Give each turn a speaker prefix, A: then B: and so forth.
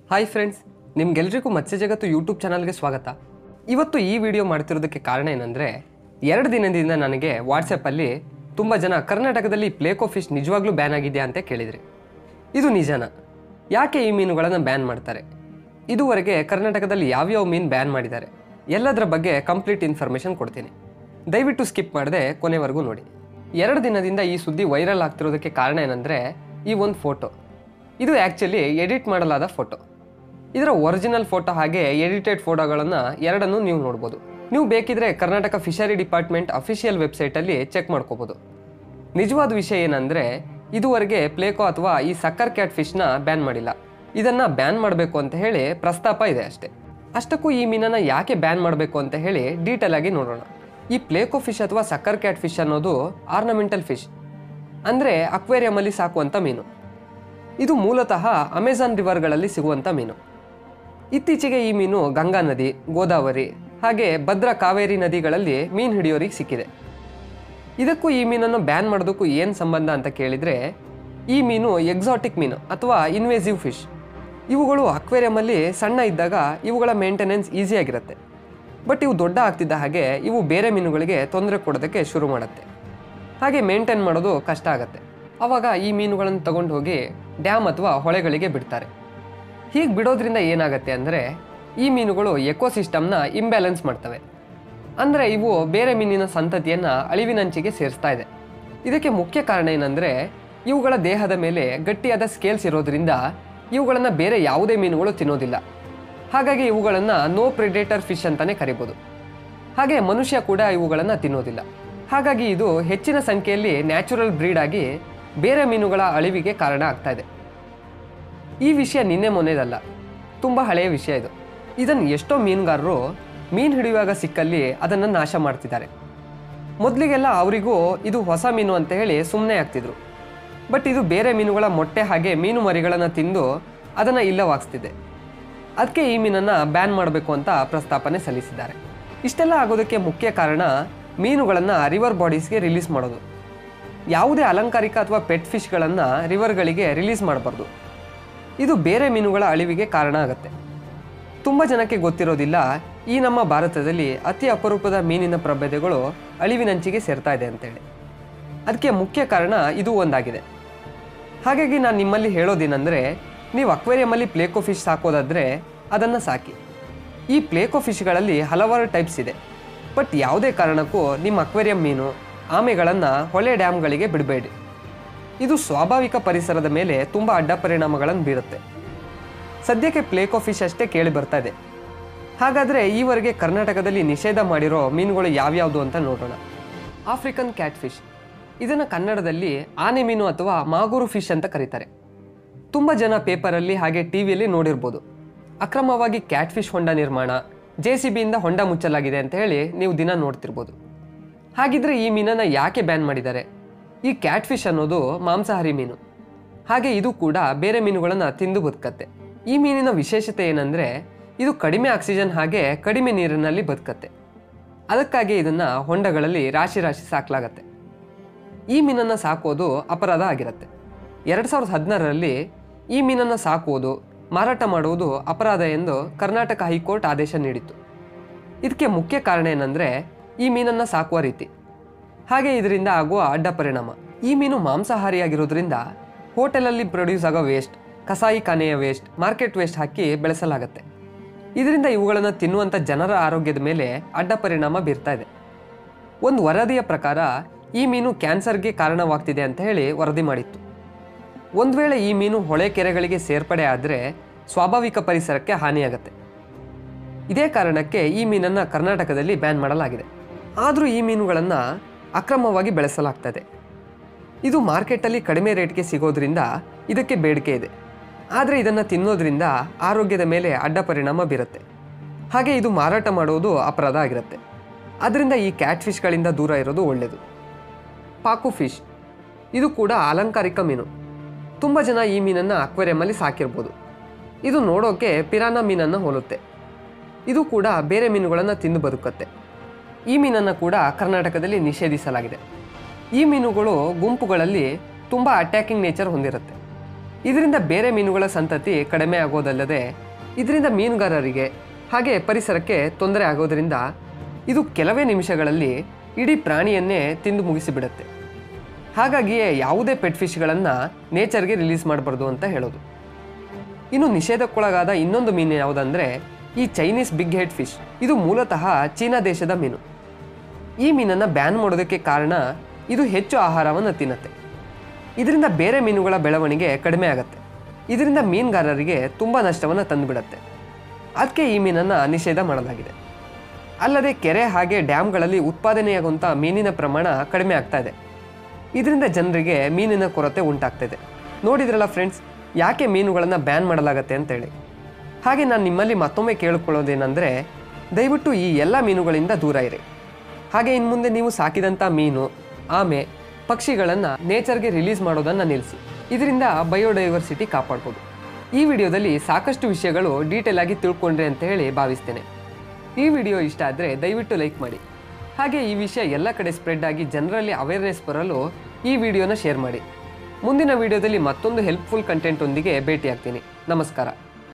A: hi friends ನಿಮ್ಗೆಲ್ರಿಗೂ ಮತ್ಸ್ಯ ಜಗತ್ತು YouTube ಚಾನಲ್ಗೆ ಸ್ವಾಗತ ಇವತ್ತು ಈ ವಿಡಿಯೋ ಮಾಡ್ತಿರೋದಕ್ಕೆ ಕಾರಣ ಏನಂದರೆ ಎರಡು ದಿನದಿಂದ ನನಗೆ ವಾಟ್ಸಪ್ಪಲ್ಲಿ ತುಂಬ ಜನ ಕರ್ನಾಟಕದಲ್ಲಿ ಪ್ಲೇಕೋ ಫಿಶ್ ನಿಜವಾಗ್ಲೂ ಬ್ಯಾನ್ ಆಗಿದೆಯಾ ಅಂತ ಕೇಳಿದ್ರಿ ಇದು ನಿಜನಾ ಯಾಕೆ ಈ ಮೀನುಗಳನ್ನು ಬ್ಯಾನ್ ಮಾಡ್ತಾರೆ ಇದುವರೆಗೆ ಕರ್ನಾಟಕದಲ್ಲಿ ಯಾವ್ಯಾವ ಮೀನು ಬ್ಯಾನ್ ಮಾಡಿದ್ದಾರೆ ಎಲ್ಲದರ ಬಗ್ಗೆ ಕಂಪ್ಲೀಟ್ ಇನ್ಫಾರ್ಮೇಷನ್ ಕೊಡ್ತೀನಿ ದಯವಿಟ್ಟು ಸ್ಕಿಪ್ ಮಾಡದೆ ಕೊನೆವರೆಗೂ ನೋಡಿ ಎರಡು ದಿನದಿಂದ ಈ ಸುದ್ದಿ ವೈರಲ್ ಆಗ್ತಿರೋದಕ್ಕೆ ಕಾರಣ ಏನಂದರೆ ಈ ಒಂದು ಫೋಟೋ ಇದು ಆ್ಯಕ್ಚುಲಿ ಎಡಿಟ್ ಮಾಡಲಾದ ಫೋಟೋ ಇದರ ಒರಿಜಿನಲ್ ಫೋಟೋ ಹಾಗೆ ಎಡಿಟೆಡ್ ಫೋಟೋಗಳನ್ನು ಎರಡನ್ನೂ ನೀವು ನೋಡ್ಬೋದು ನೀವು ಬೇಕಿದ್ರೆ ಕರ್ನಾಟಕ ಫಿಶರಿ ಡಿಪಾರ್ಟ್ಮೆಂಟ್ ಅಫಿಷಿಯಲ್ ವೆಬ್ಸೈಟಲ್ಲಿ ಚೆಕ್ ಮಾಡ್ಕೋಬೋದು ನಿಜವಾದ ವಿಷಯ ಏನಂದರೆ ಇದುವರೆಗೆ ಪ್ಲೇಕೋ ಅಥವಾ ಈ ಸಕ್ಕರ್ ಕ್ಯಾಟ್ ಫಿಶ್ನ ಬ್ಯಾನ್ ಮಾಡಿಲ್ಲ ಇದನ್ನು ಬ್ಯಾನ್ ಮಾಡಬೇಕು ಅಂತ ಹೇಳಿ ಪ್ರಸ್ತಾಪ ಇದೆ ಅಷ್ಟೇ ಅಷ್ಟಕ್ಕೂ ಈ ಮೀನನ್ನು ಯಾಕೆ ಬ್ಯಾನ್ ಮಾಡಬೇಕು ಅಂತ ಹೇಳಿ ಡೀಟೇಲ್ ಆಗಿ ನೋಡೋಣ ಈ ಪ್ಲೇಕೋ ಫಿಶ್ ಅಥವಾ ಸಕ್ಕರ್ ಕ್ಯಾಟ್ ಫಿಶ್ ಅನ್ನೋದು ಆರ್ನಮೆಂಟಲ್ ಫಿಶ್ ಅಂದರೆ ಅಕ್ವೇರಿಯಮಲ್ಲಿ ಸಾಕುವಂಥ ಮೀನು ಇದು ಮೂಲತಃ ಅಮೆಜಾನ್ ರಿವರ್ಗಳಲ್ಲಿ ಸಿಗುವಂಥ ಮೀನು ಇತ್ತೀಚೆಗೆ ಈ ಮೀನು ಗಂಗಾ ನದಿ ಗೋದಾವರಿ ಹಾಗೆ ಭದ್ರಾ ಕಾವೇರಿ ನದಿಗಳಲ್ಲಿ ಮೀನು ಹಿಡಿಯೋರಿಗೆ ಸಿಕ್ಕಿದೆ ಇದಕ್ಕೂ ಈ ಮೀನನ್ನು ಬ್ಯಾನ್ ಮಾಡೋದಕ್ಕೂ ಏನು ಸಂಬಂಧ ಅಂತ ಕೇಳಿದರೆ ಈ ಮೀನು ಎಕ್ಸಾಟಿಕ್ ಮೀನು ಅಥವಾ ಇನ್ವೇಸಿವ್ ಫಿಶ್ ಇವುಗಳು ಅಕ್ವೇರಿಯಮಲ್ಲಿ ಸಣ್ಣ ಇದ್ದಾಗ ಇವುಗಳ ಮೇಂಟೆನೆನ್ಸ್ ಈಸಿಯಾಗಿರುತ್ತೆ ಬಟ್ ಇವು ದೊಡ್ಡ ಆಗ್ತಿದ್ದ ಹಾಗೆ ಇವು ಬೇರೆ ಮೀನುಗಳಿಗೆ ತೊಂದರೆ ಕೊಡೋದಕ್ಕೆ ಶುರು ಮಾಡುತ್ತೆ ಹಾಗೆ ಮೇಂಟೈನ್ ಮಾಡೋದು ಕಷ್ಟ ಆಗುತ್ತೆ ಆವಾಗ ಈ ಮೀನುಗಳನ್ನು ತಗೊಂಡು ಹೋಗಿ ಡ್ಯಾಮ್ ಅಥವಾ ಹೊಳೆಗಳಿಗೆ ಬಿಡ್ತಾರೆ ಹೀಗೆ ಬಿಡೋದ್ರಿಂದ ಏನಾಗುತ್ತೆ ಅಂದರೆ ಈ ಮೀನುಗಳು ಎಕೋಸಿಸ್ಟಮ್ನ ಇಂಬ್ಯಾಲೆನ್ಸ್ ಮಾಡ್ತವೆ ಅಂದರೆ ಇವು ಬೇರೆ ಮೀನಿನ ಸಂತತಿಯನ್ನು ಅಳಿವಿನಂಚಿಗೆ ಸೇರಿಸ್ತಾ ಇದೆ ಇದಕ್ಕೆ ಮುಖ್ಯ ಕಾರಣ ಏನಂದರೆ ಇವುಗಳ ದೇಹದ ಮೇಲೆ ಗಟ್ಟಿಯಾದ ಸ್ಕೇಲ್ಸ್ ಇರೋದ್ರಿಂದ ಇವುಗಳನ್ನು ಬೇರೆ ಯಾವುದೇ ಮೀನುಗಳು ತಿನ್ನೋದಿಲ್ಲ ಹಾಗಾಗಿ ಇವುಗಳನ್ನು ನೋ ಪ್ರಿಡೇಟರ್ ಫಿಶ್ ಅಂತಲೇ ಕರಿಬೋದು ಹಾಗೆ ಮನುಷ್ಯ ಕೂಡ ಇವುಗಳನ್ನು ತಿನ್ನೋದಿಲ್ಲ ಹಾಗಾಗಿ ಇದು ಹೆಚ್ಚಿನ ಸಂಖ್ಯೆಯಲ್ಲಿ ನ್ಯಾಚುರಲ್ ಬ್ರೀಡ್ ಆಗಿ ಬೇರೆ ಮೀನುಗಳ ಅಳಿವಿಗೆ ಕಾರಣ ಆಗ್ತಾ ಇದೆ ಈ ವಿಷಯ ನಿನ್ನೆ ಮೊನ್ನೆದಲ್ಲ ತುಂಬ ಹಳೆಯ ವಿಷಯ ಇದು ಇದನ್ನು ಎಷ್ಟೋ ಮೀನುಗಾರರು ಮೀನು ಹಿಡಿಯುವಾಗ ಸಿಕ್ಕಲ್ಲಿ ಅದನ್ನು ನಾಶ ಮಾಡ್ತಿದ್ದಾರೆ ಮೊದಲಿಗೆಲ್ಲ ಅವರಿಗೂ ಇದು ಹೊಸ ಮೀನು ಅಂತ ಹೇಳಿ ಸುಮ್ಮನೆ ಆಗ್ತಿದ್ರು ಬಟ್ ಇದು ಬೇರೆ ಮೀನುಗಳ ಮೊಟ್ಟೆ ಹಾಗೆ ಮೀನು ಮರಿಗಳನ್ನು ತಿಂದು ಅದನ್ನು ಇಲ್ಲವಾಗ್ಸ್ತಿದೆ ಅದಕ್ಕೆ ಈ ಮೀನನ್ನು ಬ್ಯಾನ್ ಮಾಡಬೇಕು ಅಂತ ಪ್ರಸ್ತಾಪನೆ ಸಲ್ಲಿಸಿದ್ದಾರೆ ಇಷ್ಟೆಲ್ಲ ಆಗೋದಕ್ಕೆ ಮುಖ್ಯ ಕಾರಣ ಮೀನುಗಳನ್ನು ರಿವರ್ ಬಾಡೀಸ್ಗೆ ರಿಲೀಸ್ ಮಾಡೋದು ಯಾವುದೇ ಅಲಂಕಾರಿಕ ಅಥವಾ ಪೆಟ್ ಫಿಶ್ಗಳನ್ನು ರಿವರ್ಗಳಿಗೆ ರಿಲೀಸ್ ಮಾಡಬಾರ್ದು ಇದು ಬೇರೆ ಮೀನುಗಳ ಅಳಿವಿಗೆ ಕಾರಣ ಆಗುತ್ತೆ ತುಂಬ ಜನಕ್ಕೆ ಗೊತ್ತಿರೋದಿಲ್ಲ ಈ ನಮ್ಮ ಭಾರತದಲ್ಲಿ ಅತಿ ಅಪರೂಪದ ಮೀನಿನ ಪ್ರಭೇದಗಳು ಅಳಿವಿನಂಚಿಗೆ ಸೇರ್ತಾ ಇದೆ ಅಂತೇಳಿ ಅದಕ್ಕೆ ಮುಖ್ಯ ಕಾರಣ ಇದು ಒಂದಾಗಿದೆ ಹಾಗಾಗಿ ನಾನು ನಿಮ್ಮಲ್ಲಿ ಹೇಳೋದೇನೆಂದರೆ ನೀವು ಅಕ್ವೇರಿಯಮಲ್ಲಿ ಪ್ಲೇಕೋ ಫಿಶ್ ಸಾಕೋದಾದರೆ ಅದನ್ನು ಸಾಕಿ ಈ ಪ್ಲೇಕೋ ಫಿಶ್ಗಳಲ್ಲಿ ಹಲವಾರು ಟೈಪ್ಸ್ ಇದೆ ಬಟ್ ಯಾವುದೇ ಕಾರಣಕ್ಕೂ ನಿಮ್ಮ ಅಕ್ವೇರಿಯಂ ಮೀನು ಆಮೆಗಳನ್ನು ಹೊಳೆ ಡ್ಯಾಮ್ಗಳಿಗೆ ಬಿಡಬೇಡಿ ಇದು ಸ್ವಾಭಾವಿಕ ಪರಿಸರದ ಮೇಲೆ ತುಂಬ ಅಡ್ಡ ಪರಿಣಾಮಗಳನ್ನು ಬೀರುತ್ತೆ ಸದ್ಯಕ್ಕೆ ಪ್ಲೇಕೋ ಫಿಶ್ ಅಷ್ಟೇ ಕೇಳಿ ಬರ್ತಾ ಇದೆ ಹಾಗಾದರೆ ಈವರೆಗೆ ಕರ್ನಾಟಕದಲ್ಲಿ ನಿಷೇಧ ಮಾಡಿರೋ ಮೀನುಗಳು ಯಾವ್ಯಾವುದು ಅಂತ ನೋಡೋಣ ಆಫ್ರಿಕನ್ ಕ್ಯಾಟ್ ಫಿಶ್ ಇದನ್ನು ಕನ್ನಡದಲ್ಲಿ ಆನೆ ಮೀನು ಅಥವಾ ಮಾಗೂರು ಫಿಶ್ ಅಂತ ಕರೀತಾರೆ ತುಂಬ ಜನ ಪೇಪರಲ್ಲಿ ಹಾಗೆ ಟಿ ವಿಯಲ್ಲಿ ನೋಡಿರ್ಬೋದು ಅಕ್ರಮವಾಗಿ ಕ್ಯಾಟ್ ಫಿಶ್ ಹೊಂಡ ನಿರ್ಮಾಣ ಜೆ ಸಿ ಬಿಯಿಂದ ಹೊಂಡ ಮುಚ್ಚಲಾಗಿದೆ ಅಂತ ಹೇಳಿ ನೀವು ದಿನ ನೋಡ್ತಿರ್ಬೋದು ಹಾಗಿದ್ರೆ ಈ ಮೀನನ್ನು ಯಾಕೆ ಬ್ಯಾನ್ ಮಾಡಿದ್ದಾರೆ ಈ ಕ್ಯಾಟ್ ಫಿಶ್ ಅನ್ನೋದು ಮಾಂಸಾಹಾರಿ ಮೀನು ಹಾಗೆ ಇದು ಕೂಡ ಬೇರೆ ಮೀನುಗಳನ್ನು ತಿಂದು ಬದುಕತ್ತೆ ಈ ಮೀನಿನ ವಿಶೇಷತೆ ಏನಂದರೆ ಇದು ಕಡಿಮೆ ಆಕ್ಸಿಜನ್ ಹಾಗೆ ಕಡಿಮೆ ನೀರಿನಲ್ಲಿ ಬದುಕತ್ತೆ ಅದಕ್ಕಾಗಿ ಇದನ್ನು ಹೊಂಡಗಳಲ್ಲಿ ರಾಶಿ ರಾಶಿ ಸಾಕಲಾಗತ್ತೆ ಈ ಮೀನನ್ನು ಸಾಕೋದು ಅಪರಾಧ ಆಗಿರುತ್ತೆ ಎರಡು ಸಾವಿರದ ಹದಿನಾರರಲ್ಲಿ ಈ ಮೀನನ್ನು ಸಾಕುವುದು ಮಾರಾಟ ಮಾಡುವುದು ಅಪರಾಧ ಎಂದು ಕರ್ನಾಟಕ ಹೈಕೋರ್ಟ್ ಆದೇಶ ನೀಡಿತು ಇದಕ್ಕೆ ಮುಖ್ಯ ಕಾರಣ ಏನಂದರೆ ಈ ಮೀನನ್ನು ಸಾಕುವ ರೀತಿ ಹಾಗೆ ಇದರಿಂದ ಆಗುವ ಅಡ್ಡ ಪರಿಣಾಮ ಈ ಮೀನು ಮಾಂಸಾಹಾರಿಯಾಗಿರೋದ್ರಿಂದ ಹೋಟೆಲಲ್ಲಿ ಪ್ರೊಡ್ಯೂಸ್ ಆಗೋ ವೇಸ್ಟ್ ಕಸಾಯಿ ಖಾನೆಯ ವೇಸ್ಟ್ ಮಾರ್ಕೆಟ್ ವೇಸ್ಟ್ ಹಾಕಿ ಬೆಳೆಸಲಾಗತ್ತೆ ಇದರಿಂದ ಇವುಗಳನ್ನು ತಿನ್ನುವಂಥ ಜನರ ಆರೋಗ್ಯದ ಮೇಲೆ ಅಡ್ಡ ಪರಿಣಾಮ ಬೀರ್ತಾ ಇದೆ ಒಂದು ವರದಿಯ ಪ್ರಕಾರ ಈ ಮೀನು ಕ್ಯಾನ್ಸರ್ಗೆ ಕಾರಣವಾಗ್ತಿದೆ ಅಂತ ಹೇಳಿ ವರದಿ ಮಾಡಿತ್ತು ಒಂದು ವೇಳೆ ಈ ಮೀನು ಹೊಳೆ ಕೆರೆಗಳಿಗೆ ಸೇರ್ಪಡೆ ಆದರೆ ಸ್ವಾಭಾವಿಕ ಪರಿಸರಕ್ಕೆ ಹಾನಿಯಾಗತ್ತೆ ಇದೇ ಕಾರಣಕ್ಕೆ ಈ ಮೀನನ್ನು ಕರ್ನಾಟಕದಲ್ಲಿ ಬ್ಯಾನ್ ಮಾಡಲಾಗಿದೆ ಆದರೂ ಈ ಮೀನುಗಳನ್ನು ಅಕ್ರಮವಾಗಿ ಬೆಳೆಸಲಾಗ್ತದೆ ಇದು ಮಾರ್ಕೆಟಲ್ಲಿ ಕಡಿಮೆ ರೇಟ್ಗೆ ಸಿಗೋದ್ರಿಂದ ಇದಕ್ಕೆ ಬೇಡಿಕೆ ಇದೆ ಆದರೆ ಇದನ್ನು ತಿನ್ನೋದ್ರಿಂದ ಆರೋಗ್ಯದ ಮೇಲೆ ಅಡ್ಡ ಪರಿಣಾಮ ಬೀರುತ್ತೆ ಹಾಗೆ ಇದು ಮಾರಾಟ ಮಾಡುವುದು ಅಪರಾಧ ಆಗಿರುತ್ತೆ ಅದರಿಂದ ಈ ಕ್ಯಾಟ್ ಫಿಶ್ಗಳಿಂದ ದೂರ ಇರೋದು ಒಳ್ಳೆಯದು ಪಾಕು ಫಿಶ್ ಇದು ಕೂಡ ಅಲಂಕಾರಿಕ ಮೀನು ತುಂಬ ಜನ ಈ ಮೀನನ್ನು ಅಕ್ವೇರಿಯಮಲ್ಲಿ ಸಾಕಿರ್ಬೋದು ಇದು ನೋಡೋಕೆ ಪಿರಾನ ಮೀನನ್ನು ಹೋಲುತ್ತೆ ಇದು ಕೂಡ ಬೇರೆ ಮೀನುಗಳನ್ನು ತಿಂದು ಬದುಕುತ್ತೆ ಈ ಮೀನನ್ನು ಕೂಡ ಕರ್ನಾಟಕದಲ್ಲಿ ನಿಷೇಧಿಸಲಾಗಿದೆ ಈ ಮೀನುಗಳು ಗುಂಪುಗಳಲ್ಲಿ ತುಂಬ ಅಟ್ಯಾಕಿಂಗ್ ನೇಚರ್ ಹೊಂದಿರುತ್ತೆ ಇದರಿಂದ ಬೇರೆ ಮೀನುಗಳ ಸಂತತಿ ಕಡಿಮೆ ಆಗೋದಲ್ಲದೆ ಇದರಿಂದ ಮೀನುಗಾರರಿಗೆ ಹಾಗೆ ಪರಿಸರಕ್ಕೆ ತೊಂದರೆ ಆಗೋದರಿಂದ ಇದು ಕೆಲವೇ ನಿಮಿಷಗಳಲ್ಲಿ ಇಡೀ ಪ್ರಾಣಿಯನ್ನೇ ತಿಂದು ಮುಗಿಸಿಬಿಡುತ್ತೆ ಹಾಗಾಗಿಯೇ ಯಾವುದೇ ಪೆಟ್ ಫಿಶ್ಗಳನ್ನು ನೇಚರ್ಗೆ ರಿಲೀಸ್ ಮಾಡಬಾರ್ದು ಅಂತ ಹೇಳೋದು ಇನ್ನು ನಿಷೇಧಕ್ಕೊಳಗಾದ ಇನ್ನೊಂದು ಮೀನು ಯಾವುದಂದ್ರೆ ಈ ಚೈನೀಸ್ ಬಿಗ್ ಹೆಡ್ ಫಿಶ್ ಇದು ಮೂಲತಃ ಚೀನಾ ದೇಶದ ಮೀನು ಈ ಮೀನನ್ನು ಬ್ಯಾನ್ ಮಾಡೋದಕ್ಕೆ ಕಾರಣ ಇದು ಹೆಚ್ಚು ಆಹಾರವನ್ನು ತಿನ್ನುತ್ತೆ ಇದರಿಂದ ಬೇರೆ ಮೀನುಗಳ ಬೆಳವಣಿಗೆ ಕಡಿಮೆ ಆಗುತ್ತೆ ಇದರಿಂದ ಮೀನುಗಾರರಿಗೆ ತುಂಬ ನಷ್ಟವನ್ನು ತಂದುಬಿಡುತ್ತೆ ಅದಕ್ಕೆ ಈ ಮೀನನ್ನು ನಿಷೇಧ ಮಾಡಲಾಗಿದೆ ಅಲ್ಲದೆ ಕೆರೆ ಹಾಗೆ ಡ್ಯಾಮ್ಗಳಲ್ಲಿ ಉತ್ಪಾದನೆಯಾಗುವಂಥ ಮೀನಿನ ಪ್ರಮಾಣ ಕಡಿಮೆ ಆಗ್ತಾ ಇದೆ ಇದರಿಂದ ಜನರಿಗೆ ಮೀನಿನ ಕೊರತೆ ಉಂಟಾಗ್ತಿದೆ ನೋಡಿದ್ರಲ್ಲ ಫ್ರೆಂಡ್ಸ್ ಯಾಕೆ ಮೀನುಗಳನ್ನು ಬ್ಯಾನ್ ಮಾಡಲಾಗತ್ತೆ ಅಂತೇಳಿ ಹಾಗೆ ನಾನು ನಿಮ್ಮಲ್ಲಿ ಮತ್ತೊಮ್ಮೆ ಕೇಳಿಕೊಳ್ಳೋದೇನೆಂದರೆ ದಯವಿಟ್ಟು ಈ ಎಲ್ಲ ಮೀನುಗಳಿಂದ ದೂರ ಇರಿ ಹಾಗೆ ಇನ್ನು ಮುಂದೆ ನೀವು ಸಾಕಿದಂಥ ಮೀನು ಆಮೆ ಪಕ್ಷಿಗಳನ್ನು ನೇಚರ್ಗೆ ರಿಲೀಸ್ ಮಾಡೋದನ್ನು ನಿಲ್ಲಿಸಿ ಇದರಿಂದ ಬಯೋಡೈವರ್ಸಿಟಿ ಕಾಪಾಡ್ಬೋದು ಈ ವಿಡಿಯೋದಲ್ಲಿ ಸಾಕಷ್ಟು ವಿಷಯಗಳು ಡೀಟೇಲ್ ಆಗಿ ತಿಳ್ಕೊಂಡ್ರೆ ಅಂತ ಹೇಳಿ ಭಾವಿಸ್ತೇನೆ ಈ ವಿಡಿಯೋ ಇಷ್ಟ ಆದರೆ ದಯವಿಟ್ಟು ಲೈಕ್ ಮಾಡಿ ಹಾಗೆ ಈ ವಿಷಯ ಎಲ್ಲ ಕಡೆ ಸ್ಪ್ರೆಡ್ ಆಗಿ ಜನರಲ್ಲಿ ಅವೇರ್ನೆಸ್ ಬರಲು ಈ ವಿಡಿಯೋನ ಶೇರ್ ಮಾಡಿ ಮುಂದಿನ ವಿಡಿಯೋದಲ್ಲಿ ಮತ್ತೊಂದು ಹೆಲ್ಪ್ಫುಲ್ ಕಂಟೆಂಟ್ ಒಂದಿಗೆ ಭೇಟಿಯಾಗ್ತೀನಿ ನಮಸ್ಕಾರ